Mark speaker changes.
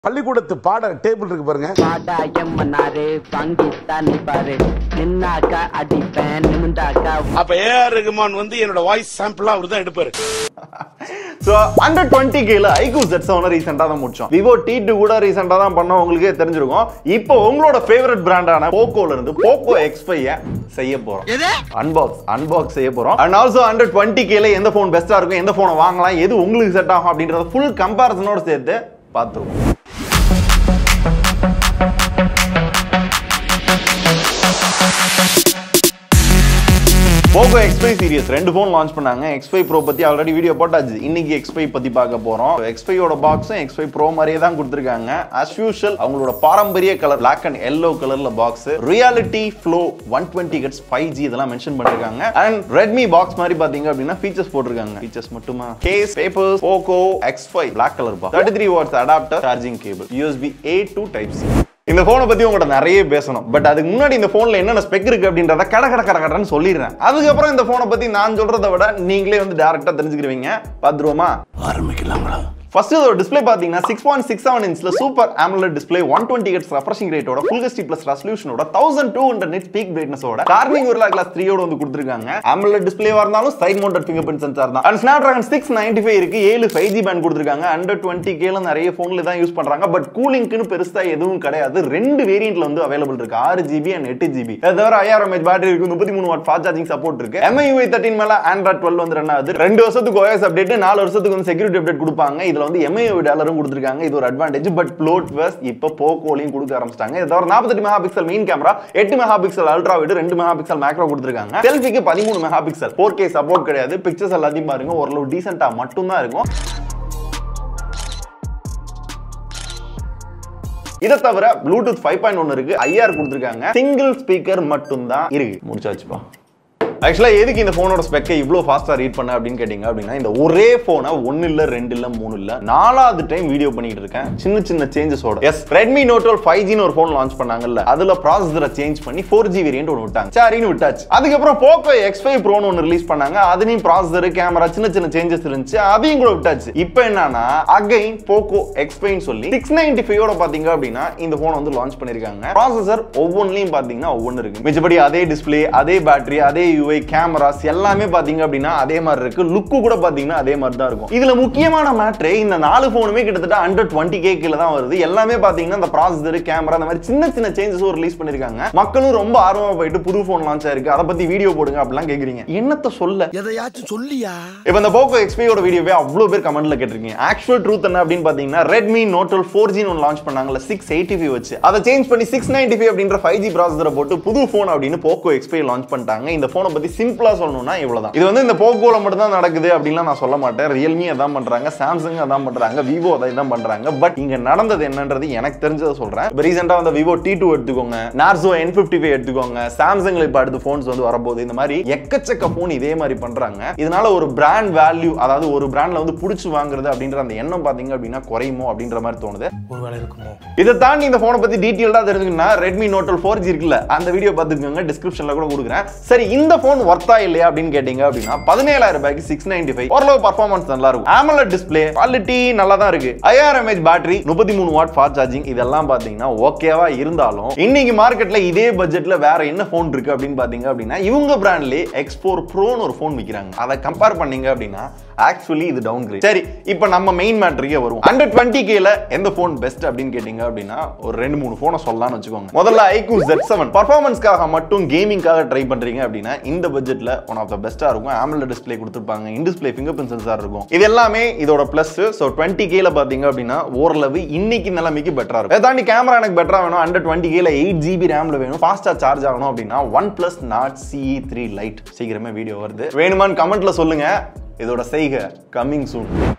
Speaker 1: பள்ளிக்கூடத்து பாட டேபிள் இருக்கு பாருங்க
Speaker 2: பாடா எம்மனாரு வாங்கித்தான் நிப்பாரு நின்னாக்கா அடிப்பேன் நிமிந்தாக்கா
Speaker 1: அப்ப ஏஆர் ரகுமான் வந்து என்னோட வாய்ஸ் சாம்பிளா அவர் தான் எடுப்பாரு
Speaker 3: ஸோ அண்டர் டுவெண்ட்டி கேல ஐகூ செட் செவன் ரீசெண்டாக தான் முடிச்சோம் விவோ டி டூ கூட ரீசெண்டாக தான் பண்ணோம் உங்களுக்கே தெரிஞ்சிருக்கும் இப்போ உங்களோட ஃபேவரட் பிராண்டான போக்கோல இருந்து போக்கோ எக்ஸ் செய்ய போறோம் அன்பாக்ஸ் அன்பாக்ஸ் செய்ய போறோம் அண்ட் ஆல்சோ அண்டர் டுவெண்ட்டி கேல எந்த ஃபோன் பெஸ்டா இருக்கும் எந்த ஃபோனை வாங்கலாம் எது உங்களுக்கு செட் ஆகும் அப்படின்றத ஃபுல் கம்பேரிசனோட சேர்த்து பார்த்துருவோம் போகோ எக்ஸ்பை சீரியஸ் ரெண்டு ஃபோன் லான்ச் பண்ணாங்க எக்ஸ்பை ப்ரோ பத்தி ஆல்ரெடி வீடியோ போட்டாச்சு இன்னைக்கு எக்ஸ்பை பத்தி பார்க்க போறோம் எக்ஸ்பையோட பாக்ஸும் எக்ஸ்பை ப்ரோ மாதிரியே தான் கொடுத்துருக்காங்க அஸ் யூஷுவல் அவங்களோட பாரம்பரிய கலர் பிளாக் அண்ட் எல்லோ கலர்ல box reality flow one twenty hertz five G இதெல்லாம் மென்ஷன் பண்ணிருக்காங்க அண்ட் ரெட்மி பாக்ஸ் மாதிரி பாத்தீங்க அப்படின்னா ஃபீச்சர்ஸ் போட்டிருக்காங்க ஃபீச்சர்ஸ் மட்டுமா case papers Poco X five black colour box thirty three watts adapter charging cable USB A to type C இந்த போனை பத்தி உங்கள்கிட்ட நிறைய பேசணும் பட் அதுக்கு முன்னாடி இந்த போன்ல என்னென்ன ஸ்பெக் இருக்கு அப்படின்றத கட கட கட கடன்னு சொல்லிடுறேன் அதுக்கப்புறம் இந்த போனை பத்தி நான் சொல்றதை விட நீங்களே வந்து டேரக்டா தெரிஞ்சுக்கிருவீங்க பாத்துருவோமா
Speaker 1: ஆரம்பிக்கலாங்களா
Speaker 3: ஃபர்ஸ்ட் இதோட டிஸ்ப்ளே பாத்தீங்கன்னா சிக்ஸ் பாயிண்ட் சிக்ஸ் செவன் இன்ச்ல super AMOLED display one twenty hertz refreshing ரேட்டோட ஃபுல் ஹெச்டி பிளஸ் ரெசல்யூஷனோட thousand two hundred nit peak பிரைட்னஸோட கார்னிங் உருளா கிளாஸ் த்ரீயோட வந்து கொடுத்துருக்காங்க AMOLED டிஸ்ப்ளேவா இருந்தாலும் side mounted fingerprint sensor தான் and Snapdragon six ninety five இருக்கு ஏழு ஃபைவ் ஜி பேண்ட் கொடுத்துருக்காங்க அண்டர் டுவெண்ட்டி கேல நிறைய ஃபோன்ல தான் யூஸ் பண்றாங்க பட் கூலிங்க்குன்னு பெருசா எதுவும் கிடையாது ரெண்டு வேரியன்ட்ல வந்து அவைலபிள் இருக்கு ஆறு ஜிபி அண்ட் எட்டு ஜிபி அது தவிர ஐயாயிரம் எம்ஏஹெச் பேட்டரி இருக்கு முப்பத்தி மூணு வாட் ஃபாஸ்ட் சார்ஜிங் சப்போர்ட் இருக்கு MIUI தேர்ட்டின் மேல ஆண்ட்ராய்ட் டுவெல் வந்து ரன் ஆகுது ரெண்டு வருஷத்துக்கு OS அப்டேட் நாலு வருஷத்துக்கு வந்து செக்யூரிட்டி அப்டேட் கொடுப்பாங்க இதுல வந்து MIUI டாலரும் கொடுத்துருக்காங்க இது ஒரு அட்வான்டேஜ் பட் ப்ளோட் வேஸ் இப்போ போக்கோலையும் கொடுக்க ஆரம்பிச்சிட்டாங்க இது தவிர நாற்பத்தெட்டு மெகா பிக்சல் மெயின் கேமரா எட்டு மெகா பிக்சல் அல்ட்ரா விட ரெண்டு மெகா பிக்சல் மேக்ரோ கொடுத்துருக்காங்க செல்ஃபிக்கு பதிமூணு megapixel four K support கிடையாது பிக்சர்ஸ் எல்லாத்தையும் பாருங்க ஓரளவு டீசென்டா மட்டும் தான் இருக்கும் இதை தவிர ப்ளூடூத் ஃபைவ் பாயிண்ட் ஒன்று இருக்கு ஐஆர் கொடுத்துருக்காங்க சிங்கிள் ஸ்பீக்கர் மட்டும் தான் இருக்கு முடிச்சாச்சுப்பா ஆக்சுவலாக எதுக்கு இந்த ஃபோனோட ஸ்பெக்கை இவ்வளோ ஃபாஸ்ட்டாக ரீட் பண்ண அப்படின்னு கேட்டிங்க அப்படின்னா இந்த ஒரே ஃபோனை ஒன்று இல்லை ரெண்டு இல்லை மூணு இல்லை நாலாவது டைம் வீடியோ பண்ணிட்டு இருக்கேன் சின்ன சின்ன சேஞ்சஸோட எஸ் ரெட்மி நோட் டுவெல் ஃபைவ் ஜின்னு ஒரு ஃபோன் லான்ச் பண்ணாங்கல்ல அதில் ப்ராசஸரை சேஞ்ச் பண்ணி ஃபோர் ஜி வேரியன்ட் ஒன்று விட்டாங்க சரின்னு விட்டாச்சு அதுக்கப்புறம் போக்கோ எக்ஸ் ஃபைவ் ப்ரோன்னு ஒன்று ரிலீஸ் பண்ணாங்க அதுலேயும் ப்ராசஸர் கேமரா சின்ன சின்ன சேஞ்சஸ் இருந்துச்சு அதையும் கூட விட்டாச்சு இப்போ என்னன்னா அகைன் போக்கோ எக்ஸ் ஃபைவ்னு சொல்லி சிக்ஸ் நைன்டி ஃபைவோட பார்த்தீங்க அப்படின்னா இந்த ஃபோன் வந்து லான்ச் பண்ணியிருக்காங்க ப்ராசஸர் ஒவ்வொன்றிலையும் பார்த்தீங்கன்னா ஒவ்வொன்று இருக்கு மிச்சபடி அதே டிஸ்ப்ளே அதே பேட்டரி அதே யூஐ கேமராஸ் எல்லாமே பாத்தீங்க அப்படின்னா அதே மாதிரி இருக்கு லுக்கு கூட பாத்தீங்கன்னா அதே மாதிரி தான் இருக்கும் இதுல முக்கியமான மேட்ரு இந்த நாலு போனுமே கிட்டத்தட்ட அண்டர் டுவெண்ட்டி கேக்கில தான் வருது எல்லாமே பாத்தீங்கன்னா இந்த ப்ராசஸர் கேமரா அந்த மாதிரி சின்ன சின்ன சேஞ்சஸும் ரிலீஸ் பண்ணிருக்காங்க மக்களும் ரொம்ப ஆர்வமா போயிட்டு புது போன் லான்ச் ஆயிருக்கு அதை பத்தி வீடியோ போடுங்க அப்படிலாம் கேக்குறீங்க என்னத்த சொல்ல
Speaker 4: எதையாச்சும் சொல்லியா
Speaker 3: இப்போ இந்த போக்கோ எக்ஸ்பியோட வீடியோவே அவ்வளோ பேர் கமெண்ட்ல கேட்டிருக்கீங்க ஆக்சுவல் ட்ரூத் என்ன அப்படின்னு பார்த்தீங்கன்னா Redmi Note twelve four G ஒன்று லான்ச் பண்ணாங்கல்ல சிக்ஸ் எயிட்டி ஃபைவ் வச்சு அதை சேஞ்ச் பண்ணி சிக்ஸ் நைன்டி ஃபைவ் அப்படின்ற ஃபைவ் ஜி ப்ராசஸரை போட்டு புது ஃபோன் அப்படின்னு போக்கோ எக்ஸ்பி லான்ச் பண்ணிட்டாங்க இந்த ஃபோனை பத்தி சிம்பிளா சொல்லணும்னா இவ்வளவுதான் இது வந்து இந்த போக்கோல மட்டும் தான் நடக்குது அப்படின்லாம் நான் சொல்ல மாட்டேன் ரியல்மி அதான் பண்றாங்க சாம்சங் அதான் பண்றாங்க விவோ அதை தான் பண்றாங்க பட் இங்க நடந்தது என்னன்றது எனக்கு தெரிஞ்சதை சொல்றேன் இப்போ ரீசெண்டா வந்து விவோ டி டூ எடுத்துக்கோங்க நார்சோ என் ஃபிஃப்டி ஃபைவ் எடுத்துக்கோங்க சாம்சங்ல இப்போ அடுத்து ஃபோன்ஸ் வந்து வரப்போகுது இந்த மாதிரி எக்கச்சக்க ஃபோன் இதே மாதிரி பண்றாங்க இதனால ஒரு பிராண்ட் வேல்யூ அதாவது ஒரு பிராண்ட்ல வந்து புடிச்சு வாங்குறது அப்படின்ற அந்த எண்ணம் பாத்தீங்க அப்படின்னா குறையுமோ அப்படின்ற மாதிரி தோணுது
Speaker 4: ஒருவேளை இருக்குமோ
Speaker 3: இதை தாண்டி இந்த போனை பத்தி டீட்டெயில்டா தெரிஞ்சுக்கணும்னா Redmi Note twelve four G இருக்குல்ல அந்த வீடியோ பார்த்துக்கோங்க டிஸ்கிரிப்ஷன்ல கூட கொடுக்குறேன் சரி இந்த போன் ஒர்த்தா இல்லையா அப்படின்னு கேட்டீங்க அப்படின்னா பதினேழாயிரம் ரூபாய்க்கு சிக்ஸ் நைன்டி ஃபைவ் ஓரளவு பர்ஃபார்மன்ஸ் நல்லா இருக்கும் AMOLED டிஸ்ப்ளே குவாலிட்டி நல்லா தான் இருக்கு ஐஆயிரம் எம்ஏஹெச் பேட்டரி முப்பத்தி மூணு வாட் ஃபாஸ்ட் சார்ஜிங் இதெல்லாம் பாத்தீங்கன்னா ஓகேவா இருந்தாலும் இன்னைக்கு மார்க்கெட்ல இதே பட்ஜெட்ல வேற என்ன போன் இருக்கு அப்படின்னு பாத்தீங்க அப்படின்னா இவங்க பிராண்ட்லயே எக்ஸ்போர் ப்ரோன்னு ஒரு போன் விற்கிறாங்க அதை கம்பேர் பண்ணீங்க அப்படின்னா ஆக்சுவலி இது டவுன் கிரேட் சரி இப்போ நம்ம மெயின் மேட்ருக்கே வருவோம் அண்டர் டுவெண்ட்டி கேல எந்த ஃபோன் பெஸ்ட் அப்படின்னு கேட்டீங்க அப்படின்னா ஒரு ரெண்டு மூணு ஃபோனை சொல்லலாம்னு வச்சுக்கோங்க முதல்ல ஐக்கூ ஜெட் செவன் பர்ஃபார்மன்ஸ்க்காக மட்டும் கேமிங்காக ட்ரை பண்றீங்க அப்படின்னா இந்த பட்ஜெட்ல ஒன் ஆஃப் த பெஸ்டா இருக்கும் AMOLED டிஸ்ப்ளே கொடுத்துருப்பாங்க in display fingerprint sensor இருக்கும் இது எல்லாமே இதோட பிளஸ் ஸோ டுவெண்ட்டி கேல பாத்தீங்க அப்படின்னா ஓரளவு இன்னைக்கு நிலைமைக்கு பெட்டரா இருக்கும் இதை தாண்டி கேமரா எனக்கு பெட்டரா வேணும் அண்டர் டுவெண்ட்டி கேல எயிட் ஜிபி ரேம்ல வேணும் ஃபாஸ்டா சார்ஜ் ஆகணும் அப்படின்னா OnePlus Nord CE three lite சீக்கிரமே வீடியோ வருது வேணுமான்னு கமெண்ட்ல சொல்லுங்க இதோட செய்க கம்மிங் சூன்